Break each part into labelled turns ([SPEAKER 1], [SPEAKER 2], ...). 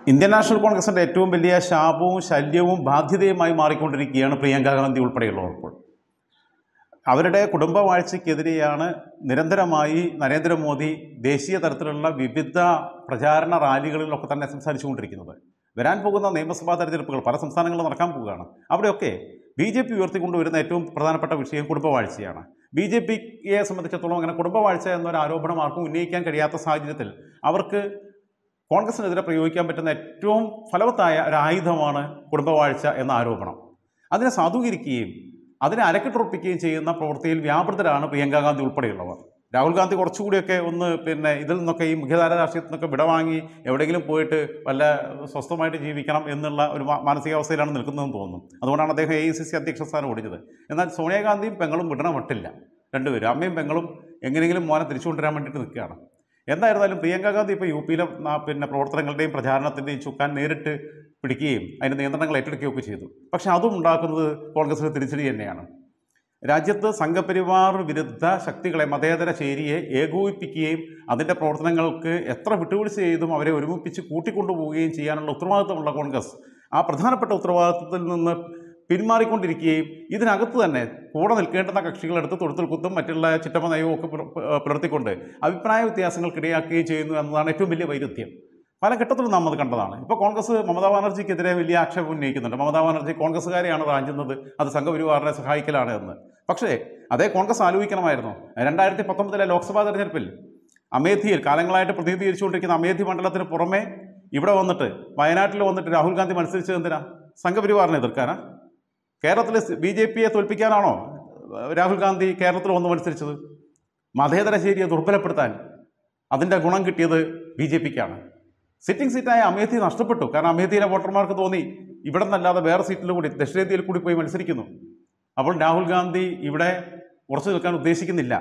[SPEAKER 1] Indian national കോൺഗ്രസിൻ്റെ ഏറ്റവും വലിയ ശാപവും ശല്യവും ബാധ്യതയുമായി മാറിക്കൊണ്ടിരിക്കുകയാണ് പ്രിയങ്ക ഗാന്ധി ഉൾപ്പെടെയുള്ളവർ ഇപ്പോൾ അവരുടെ കുടുംബവാഴ്ചയ്ക്കെതിരെയാണ് നിരന്തരമായി നരേന്ദ്രമോദി ദേശീയ തലത്തിലുള്ള വിവിധ പ്രചാരണ റാലികളിലൊക്കെ തന്നെ സംസാരിച്ചുകൊണ്ടിരിക്കുന്നത് വരാൻ പോകുന്ന നിയമസഭാ തെരഞ്ഞെടുപ്പുകൾ പല സംസ്ഥാനങ്ങളിലും നടക്കാൻ പോവുകയാണ് അവിടെയൊക്കെ ബി ജെ പി ഉയർത്തിക്കൊണ്ടുവരുന്ന ഏറ്റവും പ്രധാനപ്പെട്ട വിഷയം കുടുംബവാഴ്ചയാണ് ബി ജെ പിയെ സംബന്ധിച്ചിടത്തോളം അങ്ങനെ കുടുംബവാഴ്ച എന്നൊരു ആരോപണം ആർക്കും ഉന്നയിക്കാൻ കഴിയാത്ത സാഹചര്യത്തിൽ അവർക്ക് കോൺഗ്രസിനെതിരെ പ്രയോഗിക്കാൻ പറ്റുന്ന ഏറ്റവും ഫലവത്തായ ഒരു ആയുധമാണ് കുടുംബവാഴ്ച എന്ന ആരോപണം അതിനെ സാധൂകരിക്കുകയും അതിനെ അരക്കിട്ടുറപ്പിക്കുകയും ചെയ്യുന്ന പ്രവൃത്തിയിൽ വ്യാപൃതരാണ് പ്രിയങ്ക ഗാന്ധി ഉൾപ്പെടെയുള്ളവർ രാഹുൽ ഗാന്ധി കുറച്ചുകൂടിയൊക്കെ ഒന്ന് പിന്നെ ഇതിൽ നിന്നൊക്കെ ഈ മുഖ്യധാര രാഷ്ട്രീയത്തിൽ നിന്നൊക്കെ വിടവാങ്ങി എവിടെയെങ്കിലും പോയിട്ട് വല്ല സ്വസ്ഥമായിട്ട് ജീവിക്കണം എന്നുള്ള ഒരു മാ- മാനസികാവസ്ഥയിലാണ് നിൽക്കുന്നതെന്ന് തോന്നുന്നു അതുകൊണ്ടാണ് അദ്ദേഹം എ ഐ സി സി അധ്യക്ഷ സ്ഥാനം ഒടിഞ്ഞത് എന്നാൽ സോണിയാഗാന്ധിയും പെങ്ങളും വിടണ മട്ടില്ല രണ്ടുപേരും അമ്മയും പെങ്ങളും എങ്ങനെയെങ്കിലും മോനെ തിരിച്ചു കൊണ്ടുവരാൻ വേണ്ടിയിട്ട് നിൽക്കുകയാണ് എന്തായിരുന്നാലും പ്രിയങ്ക ഗാന്ധി ഇപ്പോൾ യു പിയിലെ ന- പിന്നെ പ്രവർത്തനങ്ങളുടെയും പ്രചാരണത്തിൻ്റെയും ചുക്കാൻ നേരിട്ട് പിടിക്കുകയും അതിൻ്റെ നിയന്ത്രണങ്ങൾ ഏറ്റെടുക്കുകയൊക്കെ ചെയ്തു പക്ഷേ അതും ഉണ്ടാക്കുന്നത് കോൺഗ്രസിന് തിരിച്ചടി തന്നെയാണ് രാജ്യത്ത് സംഘപരിവാർ വിരുദ്ധ ശക്തികളെ മതേതര ചേരിയെ ഏകോപിപ്പിക്കുകയും അതിൻ്റെ പ്രവർത്തനങ്ങൾക്ക് എത്ര വിട്ടുവീഴ്ച ചെയ്തും അവരെ ഒരുമിപ്പിച്ച് കൂട്ടിക്കൊണ്ടുപോവുകയും ചെയ്യാനുള്ള ഉത്തരവാദിത്തമുള്ള കോൺഗ്രസ് ആ പ്രധാനപ്പെട്ട ഉത്തരവാദിത്തത്തിൽ നിന്ന് പിന്മാറിക്കൊണ്ടിരിക്കുകയും ഇതിനകത്ത് തന്നെ കൂടെ നിൽക്കേണ്ടുന്ന കക്ഷികളെടുത്ത് തൊടുത്തിൽ കുത്തും മറ്റുള്ള ചിറ്റമ നയവും ഒക്കെ പുല- പുലർത്തിക്കൊണ്ട് അഭിപ്രായ വ്യത്യാസങ്ങൾക്കിടയാക്കുകയും ചെയ്യുന്നു എന്നതാണ് ഏറ്റവും വലിയ വൈരുദ്ധ്യം പല ഘട്ടത്തിലും നാം അത് കണ്ടതാണ് ഇപ്പോൾ കോൺഗ്രസ് മമതാ ബാനർജിക്കെതിരെ വലിയ ആക്ഷേപം ഉന്നയിക്കുന്നുണ്ട് മമതാ ബാനർജി കോൺഗ്രസ്സുകാരെയാണ് റാഞ്ചുന്നത് അത് സംഘപരിവാറിനെ സഹായിക്കലാണ് എന്ന് പക്ഷേ അതേ കോൺഗ്രസ് ആലോചിക്കണമായിരുന്നു രണ്ടായിരത്തി പത്തൊമ്പതിലെ ലോക്സഭാ തെരഞ്ഞെടുപ്പിൽ അമേധിയിൽ കാലങ്ങളായിട്ട് പ്രതിനിധീകരിച്ചുകൊണ്ടിരിക്കുന്ന അമേധി മണ്ഡലത്തിന് പുറമെ ഇവിടെ വന്നിട്ട് വയനാട്ടിൽ വന്നിട്ട് രാഹുൽ ഗാന്ധി മത്സരിച്ചത് എന്തിനാ സംഘപരിവാറിനെ എതിർക്കാനാ കേരളത്തിൽ ബി ജെ പിയെ തോൽപ്പിക്കാനാണോ രാഹുൽ ഗാന്ധി കേരളത്തിൽ വന്ന് മത്സരിച്ചത് മതേതര ശേരിയെ ദുർബലപ്പെടുത്താൻ അതിൻ്റെ ഗുണം കിട്ടിയത് ബി ജെ പിക്കാണ് സിറ്റിംഗ് സീറ്റായ അമേധി നഷ്ടപ്പെട്ടു കാരണം അമേധിയിലെ വോട്ടർമാർക്ക് തോന്നി ഇവിടെ നിന്നല്ലാതെ വേറെ സീറ്റിൽ കൂടി ദക്ഷിണേന്ത്യയിൽ കൂടി പോയി മത്സരിക്കുന്നു അപ്പോൾ രാഹുൽ ഗാന്ധി ഇവിടെ ഉറച്ചു നിൽക്കാൻ ഉദ്ദേശിക്കുന്നില്ല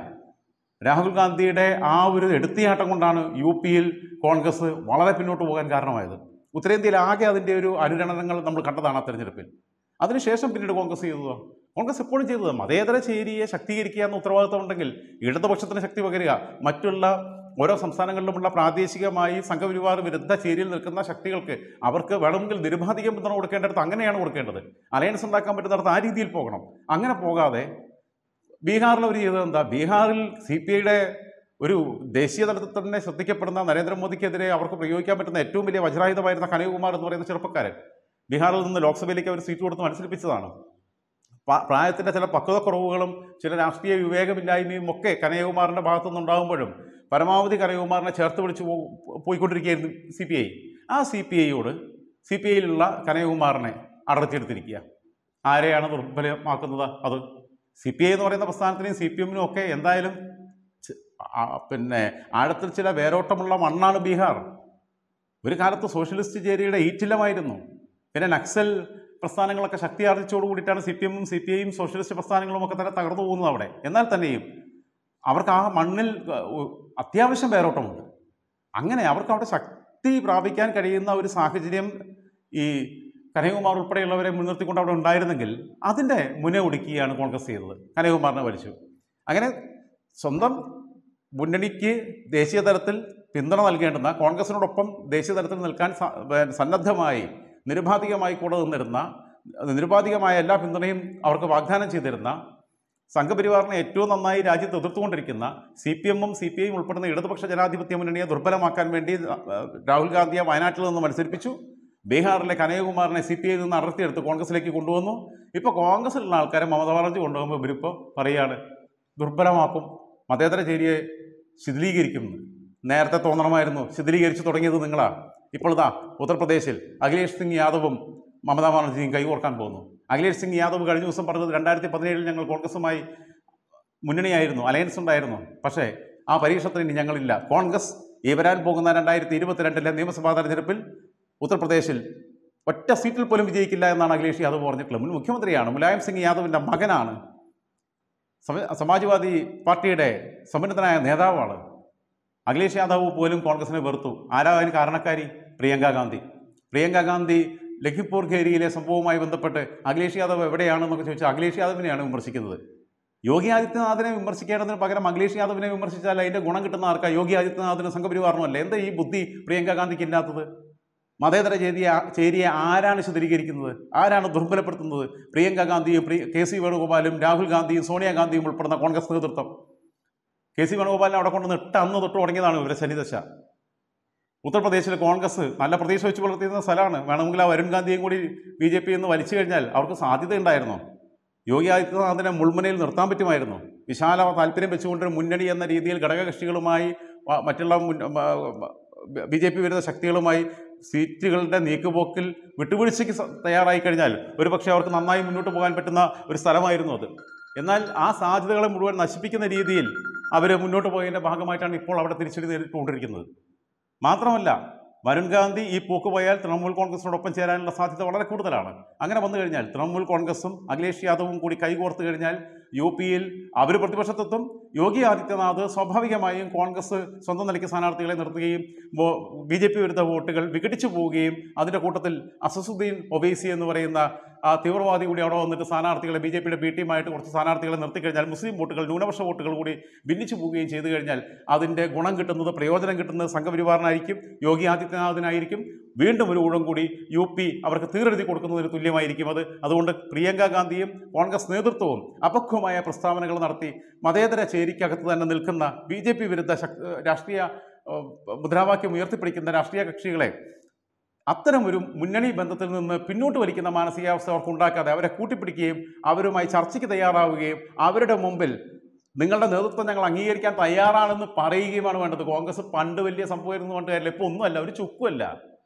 [SPEAKER 1] രാഹുൽ ഗാന്ധിയുടെ ആ ഒരു എടുത്തിയാട്ടം കൊണ്ടാണ് യു പിയിൽ കോൺഗ്രസ് വളരെ പിന്നോട്ട് പോകാൻ കാരണമായത് ഉത്തരേന്ത്യയിൽ ആകെ അതിൻ്റെ ഒരു അനുരണനങ്ങൾ നമ്മൾ കണ്ടതാണ് ആ തെരഞ്ഞെടുപ്പിൽ അതിനുശേഷം പിന്നീട് കോൺഗ്രസ് ചെയ്തതോ കോൺഗ്രസ് എപ്പോഴും ചെയ്തത് മതേതര ചേരിയെ ശക്തീകരിക്കുക എന്ന ഉത്തരവാദിത്വം ഉണ്ടെങ്കിൽ ഇടതുപക്ഷത്തിന് ശക്തി പകരുക മറ്റുള്ള ഓരോ സംസ്ഥാനങ്ങളിലുമുള്ള പ്രാദേശികമായി സംഘപരിവാർ വിരുദ്ധ ചേരിയിൽ നിൽക്കുന്ന ശക്തികൾക്ക് അവർക്ക് വേണമെങ്കിൽ നിരുപാധികം പിന്തുണ കൊടുക്കേണ്ടടുത്ത് അങ്ങനെയാണ് കൊടുക്കേണ്ടത് അലയൻസ് ഉണ്ടാക്കാൻ പറ്റുന്നിടത്ത് ആ രീതിയിൽ പോകണം അങ്ങനെ പോകാതെ ബീഹാറിൽ അവർ ചെയ്തത് എന്താ ബീഹാറിൽ സി പി ഐയുടെ ഒരു ദേശീയ തലത്തിൽ തന്നെ ശ്രദ്ധിക്കപ്പെടുന്ന നരേന്ദ്രമോദിക്കെതിരെ അവർക്ക് പ്രയോഗിക്കാൻ പറ്റുന്ന ഏറ്റവും വലിയ വജ്രായുധമായിരുന്ന കനകകുമാർ എന്ന് പറയുന്ന ചെറുപ്പക്കാരൻ ബീഹാറിൽ നിന്ന് ലോക്സഭയിലേക്ക് അവർ സീറ്റ് കൊടുത്ത് മത്സരിപ്പിച്ചതാണ് പ- പ്രായത്തിൻ്റെ ചില പക്വതക്കുറവുകളും ചില രാഷ്ട്രീയ വിവേകമില്ലായ്മയും ഒക്കെ കനകകുമാറിൻ്റെ ഭാഗത്തുനിന്നുണ്ടാകുമ്പോഴും പരമാവധി കനകകുമാറിനെ ചേർത്ത് പിടിച്ച് പോ- പോയിക്കൊണ്ടിരിക്കുകയായിരുന്നു സി പി ഐ ആ സി പി ഐയോട് സി പി ഐയിലുള്ള കനകകുമാറിനെ അടർത്തിയെടുത്തിരിക്കുക ആരെയാണ് ദുർബലമാക്കുന്നത് അത് സി പി ഐ എന്ന് പറയുന്ന പ്രസ്ഥാനത്തിനും സി പി എമ്മിനും ഒക്കെ എന്തായാലും ചെ- ആ- പിന്നെ ആഴത്തിൽ ചില വേരോട്ടമുള്ള മണ്ണാണ് ബീഹാർ ഒരു കാലത്ത് സോഷ്യലിസ്റ്റ് ചേരിയുടെ ഈറ്റില്ലമായിരുന്നു പിന്നെ നക്സൽ പ്രസ്ഥാനങ്ങളൊക്കെ ശക്തി ആർജിച്ചോട് കൂടിയിട്ടാണ് സി പി എമ്മും സി പി ഐയും സോഷ്യലിസ്റ്റ് പ്രസ്ഥാനങ്ങളും ഒക്കെ തന്നെ തകർന്നു പോകുന്നത് അവിടെ എന്നാൽ തന്നെയും അവർക്ക് ആ മണ്ണിൽ ഏഹ്, ഒ- അത്യാവശ്യം വേരോട്ടമുണ്ട് അങ്ങനെ അവർക്ക് അവിടെ ശക്തി പ്രാപിക്കാൻ കഴിയുന്ന ഒരു സാഹചര്യം ഈ കനകകുമാർ ഉൾപ്പെടെയുള്ളവരെ മുൻനിർത്തിക്കൊണ്ട് അവിടെ ഉണ്ടായിരുന്നെങ്കിൽ അതിൻ്റെ മുനെ ഒടുക്കിയാണ് കോൺഗ്രസ് ചെയ്തത് കനകകുമാറിനെ വലിച്ചു അങ്ങനെ സ്വന്തം മുന്നണിക്ക് ദേശീയ തലത്തിൽ പിന്തുണ നൽകേണ്ടുന്ന കോൺഗ്രസിനോടൊപ്പം ദേശീയ തലത്തിൽ നിൽക്കാൻ സ- വേ- സന്നദ്ധമായി നിരുപാധികമായി കൂടെ നിന്നിരുന്ന നിരുപാധികമായ എല്ലാ പിന്തുണയും അവർക്ക് വാഗ്ദാനം ചെയ്തിരുന്ന സംഘപരിവാറിനെ ഏറ്റവും നന്നായി രാജ്യത്ത് എതിർത്തുകൊണ്ടിരിക്കുന്ന സി പി എമ്മും സി പി ഐയും ഉൾപ്പെടുന്ന ഇടതുപക്ഷ ജനാധിപത്യ മുന്നണിയെ ദുർബലമാക്കാൻ വേണ്ടി അഹ്, രാഹുൽ ഗാന്ധിയെ വയനാട്ടിൽ നിന്ന് മത്സരിപ്പിച്ചു ബീഹാറിലെ കനകകുമാറിനെ സി പി ഐയിൽ നിന്ന് അടർത്തിയെടുത്ത് കോൺഗ്രസിലേക്ക് കൊണ്ടുവന്നു ഇപ്പോൾ കോൺഗ്രസിലുള്ള ആൾക്കാരെ മമതാ ബാനർജി കൊണ്ടുപോകുമ്പോൾ ഇവരിപ്പോൾ പറയുകയാണ് ദുർബലമാക്കും മതേതര ചേരിയെ ശിഥിലീകരിക്കും എന്ന്. നേരത്തെ തോന്നണമായിരുന്നു ശിഥിലീകരിച്ചു തുടങ്ങിയത് നിങ്ങളാ ഇപ്പോൾ ഇതാ ഉത്തർപ്രദേശിൽ അഖിലേഷ് സിംഗ് യാദവും മമതാ ബാനർജിയും കൈകോർക്കാൻ പോകുന്നു അഖിലേഷ് സിംഗ് യാദവ് കഴിഞ്ഞ ദിവസം പറഞ്ഞത് രണ്ടായിരത്തി പതിനേഴിൽ ഞങ്ങൾ കോൺഗ്രസുമായി മുന്നണിയായിരുന്നു അലയൻസ് ഉണ്ടായിരുന്നു പക്ഷേ ആ പരീക്ഷണത്തിന് ഇനി ഞങ്ങളില്ല കോൺഗ്രസ് ഈ വരാൻ പോകുന്ന രണ്ടായിരത്തി ഇരുപത്തിരണ്ടിലെ നിയമസഭാ തെരഞ്ഞെടുപ്പിൽ ഉത്തർപ്രദേശിൽ ഒറ്റ സീറ്റിൽ പോലും വിജയിക്കില്ല എന്നാണ് അഖിലേഷ് യാദവ് പറഞ്ഞിട്ടുള്ളത് മുൻ മുഖ്യമന്ത്രിയാണ് മുലായം സിംഗ് യാദവിൻ്റെ മകനാണ് സമ- സമാജ്വാദി പാർട്ടിയുടെ സമുന്നതനായ നേതാവാണ് അഖിലേഷ് യാദവ് പോലും കോൺഗ്രസിനെ വെറുത്തു ആരാ അതിന് കാരണക്കാരി പ്രിയങ്ക ഗാന്ധി പ്രിയങ്ക ഗാന്ധി ലഖിംപൂർ ഖേരിയിലെ സംഭവവുമായി ബന്ധപ്പെട്ട് അഖിലേഷ് യാദവ് എവിടെയാണെന്നൊക്കെ ചോദിച്ചാൽ അഖിലേഷ് യാദവിനെയാണ് വിമർശിക്കുന്നത് യോഗി ആദിത്യനാഥിനെ വിമർശിക്കേണ്ടതിന് പകരം അഖിലേഷ് യാദവിനെ വിമർശിച്ചാൽ അതിൻ്റെ ഗുണം കിട്ടുന്ന ആർക്കാ യോഗി ആദിത്യനാഥിന് സംഘപരിവാറിനും അല്ല എന്താ ഈ ബുദ്ധി പ്രിയങ്ക ഗാന്ധിക്ക് ഇല്ലാത്തത് മതേതര ചേരിയ ചേരിയെ ആരാണ് ചിത്രീകരിക്കുന്നത് ആരാണ് ദുർബലപ്പെടുത്തുന്നത് പ്രിയങ്ക ഗാന്ധിയും പ്രിയ കെ സി വേണുഗോപാലും രാഹുൽ ഗാന്ധിയും സോണിയാഗാന്ധിയും ഉൾപ്പെടുന്ന കോൺഗ്രസ് നേതൃത്വം കെ സി വേണുഗോപാലിനെ അവിടെ കൊണ്ടുവന്ന് ഇട്ട് അന്ന് തൊട്ട് തുടങ്ങിയതാണ് ഇവരെ ശനിദശ ഉത്തർപ്രദേശിലെ കോൺഗ്രസ് നല്ല പ്രതീക്ഷ വെച്ച് പുലർത്തിയിരുന്ന സ്ഥലമാണ് വേണമെങ്കിൽ ആ വരുൺ ഗാന്ധിയും കൂടി ബി ജെ പി എന്ന് വലിച്ചു കഴിഞ്ഞാൽ അവർക്ക് സാധ്യതയുണ്ടായിരുന്നോ യോഗി ആദിത്യനാഥിനെ മുൾമുനയിൽ നിർത്താൻ പറ്റുമായിരുന്നു വിശാല താല്പര്യം വെച്ചുകൊണ്ടൊരു മുന്നണി എന്ന രീതിയിൽ ഘടകകക്ഷികളുമായി വ- മറ്റുള്ള ബി ജെ പി വരുന്ന ശക്തികളുമായി സീറ്റുകളുടെ നീക്കുപോക്കിൽ വിട്ടുവീഴ്ചയ്ക്ക് സ- തയ്യാറായി കഴിഞ്ഞാൽ ഒരുപക്ഷെ അവർക്ക് നന്നായി മുന്നോട്ട് പോകാൻ പറ്റുന്ന ഒരു സ്ഥലമായിരുന്നു അത് എന്നാൽ ആ സാധ്യതകളെ മുഴുവൻ നശിപ്പിക്കുന്ന രീതിയിൽ അവർ മുന്നോട്ട് പോയതിൻ്റെ ഭാഗമായിട്ടാണ് ഇപ്പോൾ അവിടെ തിരിച്ചടി നേരിട്ടുകൊണ്ടിരിക്കുന്നത് മാത്രമല്ല വരുൺ ഗാന്ധി ഈ പോക്ക് പോയാൽ തൃണമൂൽ കോൺഗ്രസിനോടൊപ്പം ചേരാനുള്ള സാധ്യത വളരെ കൂടുതലാണ് അങ്ങനെ വന്നു കഴിഞ്ഞാൽ തൃണമൂൽ കോൺഗ്രസും അഖിലേഷ് യാദവും കൂടി കൈകോർത്ത് കഴിഞ്ഞാൽ യു പിയിൽ അവർ പ്രതിപക്ഷത്തെത്തും യോഗി ആദിത്യനാഥ് സ്വാഭാവികമായും കോൺഗ്രസ് സ്വന്തം നിലയ്ക്ക് സ്ഥാനാർത്ഥികളെ നിർത്തുകയും ബി ജെ പി വിരുദ്ധ വോട്ടുകൾ വിഘടിച്ചു പോവുകയും അതിൻ്റെ കൂട്ടത്തിൽ അസസുദ്ദീൻ ഒവൈസി എന്ന് പറയുന്ന ആ തീവ്രവാദി കൂടി അവിടെ വന്നിട്ട് സ്ഥാനാർത്ഥികളെ ബി ജെ പിയുടെ ബി ടീമായിട്ട് കുറച്ച് സ്ഥാനാർത്ഥികളെ നിർത്തിക്കഴിഞ്ഞാൽ മുസ്ലിം വോട്ടുകൾ ന്യൂനപക്ഷ വോട്ടുകൾ കൂടി ഭിന്നിച്ചു പോവുകയും ചെയ്തു കഴിഞ്ഞാൽ അതിൻ്റെ ഗുണം കിട്ടുന്നത് പ്രയോജനം കിട്ടുന്നത് സംഘപരിവാറിനായിരിക്കും യോഗി ആദിത്യനാഥിനായിരിക്കും വീണ്ടും ഒരു ഊഴം കൂടി യു പി അവർക്ക് തീരെഴുതി കൊടുക്കുന്നതിന് തുല്യമായിരിക്കും അത് അതുകൊണ്ട് പ്രിയങ്ക ഗാന്ധിയും കോൺഗ്രസ് നേതൃത്വവും അപക്വമായ പ്രസ്താവനകൾ നടത്തി മതേതര ചേരിക്കകത്ത് തന്നെ നിൽക്കുന്ന ബി ജെ പി വിരുദ്ധ ശക് രാഷ്ട്രീയ ഏഹ്, മുദ്രാവാക്യം ഉയർത്തിപ്പിടിക്കുന്ന രാഷ്ട്രീയ കക്ഷികളെ അത്തരം ഒരു മുന്നണി ബന്ധത്തിൽ നിന്ന് പിന്നോട്ട് വലിക്കുന്ന മാനസികാവസ്ഥ അവർക്ക് ഉണ്ടാക്കാതെ അവരെ കൂട്ടിപ്പിടിക്കുകയും അവരുമായി ചർച്ചയ്ക്ക് തയ്യാറാവുകയും അവരുടെ മുമ്പിൽ നിങ്ങളുടെ നേതൃത്വം ഞങ്ങൾ അംഗീകരിക്കാൻ തയ്യാറാണെന്ന് പറയുകയുമാണ് വേണ്ടത് കോൺഗ്രസ് പണ്ട് വലിയ സംഭവമായിരുന്നു കൊണ്ട് കാര്യമില്ല ഇപ്പോൾ ഒന്നുമല്ല ഒരു ചുക്കുമല്ല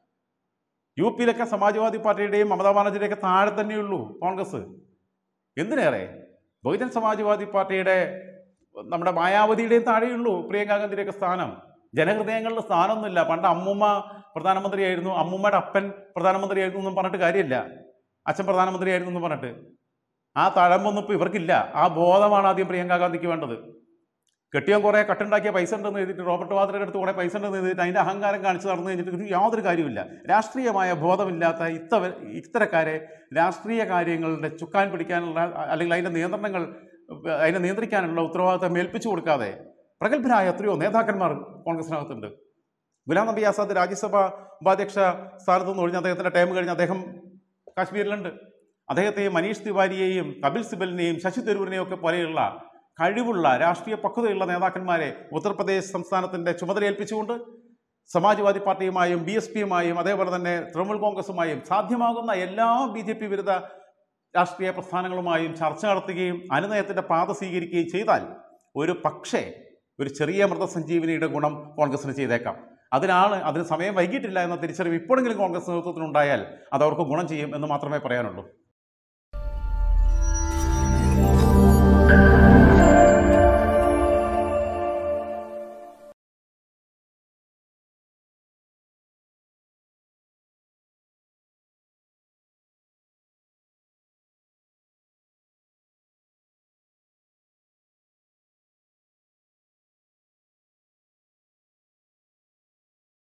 [SPEAKER 1] യു പിയിലൊക്കെ സമാജ്വാദി പാർട്ടിയുടെയും മമതാ ബാനർജിയുടെയൊക്കെ താഴെ തന്നെയുള്ളൂ കോൺഗ്രസ് എന്തിനേറെ ബഹുജൻ സമാജ്വാദി പാർട്ടിയുടെ നമ്മുടെ മായാവതിയുടെയും താഴെയുള്ളൂ പ്രിയങ്ക ഗാന്ധിയുടെയൊക്കെ സ്ഥാനം ജനഹൃദയങ്ങളിൽ സ്ഥാനമൊന്നുമില്ല പണ്ട് അമ്മൂമ്മ പ്രധാനമന്ത്രിയായിരുന്നു അമ്മൂമ്മയുടെ അപ്പൻ പ്രധാനമന്ത്രിയായിരുന്നു എന്നും പറഞ്ഞിട്ട് കാര്യമില്ല അച്ഛൻ പ്രധാനമന്ത്രിയായിരുന്നു എന്നും പറഞ്ഞിട്ട് ആ തഴമ്പൊന്നും ഇപ്പോൾ ഇവർക്കില്ല ആ ബോധമാണ് ആദ്യം പ്രിയങ്ക ഗാന്ധിക്ക് വേണ്ടത് കെട്ടിയവൻ കുറേ കട്ടുണ്ടാക്കിയ പൈസ ഉണ്ടെന്ന് എഴുതിയിട്ട് റോബർട്ട് വാദ്രയുടെ അടുത്ത് കുറേ പൈസ ഉണ്ടെന്ന് എഴുതിയിട്ട് അതിൻ്റെ അഹങ്കാരം കാണിച്ച് നടന്നു കഴിഞ്ഞിട്ട് ഒരു യാതൊരു കാര്യമില്ല രാഷ്ട്രീയമായ ബോധമില്ലാത്ത ഇത്ത ഇത്തരക്കാരെ രാഷ്ട്രീയ കാര്യങ്ങളുടെ ചുക്കാൻ പിടിക്കാനുള്ള അല്ലെങ്കിൽ അതിൻ്റെ നിയന്ത്രണങ്ങൾ അതിനെ നിയന്ത്രിക്കാനുള്ള ഉത്തരവാദിത്തം ഏൽപ്പിച്ചു കൊടുക്കാതെ പ്രഗത്ഭരായ എത്രയോ നേതാക്കന്മാർ കോൺഗ്രസിനകത്തുണ്ട് ഗുലാം നബി ആസാദ് രാജ്യസഭ ഉപാധ്യക്ഷ സ്ഥാനത്ത് നിന്ന് ഒഴിഞ്ഞ് അദ്ദേഹത്തിൻ്റെ ടൈം കഴിഞ്ഞ് അദ്ദേഹം കാശ്മീരിലുണ്ട് അദ്ദേഹത്തെയും മനീഷ് തിവാരിയെയും കപിൽ സിബലിനെയും ശശി തരൂരിനെയും ഒക്കെ പോലെയുള്ള കഴിവുള്ള രാഷ്ട്രീയ പക്വതയുള്ള നേതാക്കന്മാരെ ഉത്തർപ്രദേശ് സംസ്ഥാനത്തിൻ്റെ ചുമതല ഏൽപ്പിച്ചുകൊണ്ട് സമാജ്വാദി പാർട്ടിയുമായും ബി എസ് പിയുമായും അതേപോലെ തന്നെ തൃണമൂൽ കോൺഗ്രസുമായും സാധ്യമാകുന്ന എല്ലാ ബി ജെ പി വിരുദ്ധ രാഷ്ട്രീയ പ്രസ്ഥാനങ്ങളുമായും ചർച്ച നടത്തുകയും അനുനയത്തിൻ്റെ പാത സ്വീകരിക്കുകയും ചെയ്താൽ ഒരു പക്ഷേ ഒരു ചെറിയ മൃതസഞ്ജീവനിയുടെ ഗുണം കോൺഗ്രസിന് ചെയ്തേക്കാം അതിനാണ് അതിന് സമയം വൈകിട്ടില്ല എന്ന തിരിച്ചറിവ് ഇപ്പോഴെങ്കിലും കോൺഗ്രസ് നേതൃത്വത്തിനുണ്ടായാൽ അത് അവർക്ക് ഗുണം ചെയ്യും എന്ന് മാത്രമേ പറയാനുള്ളൂ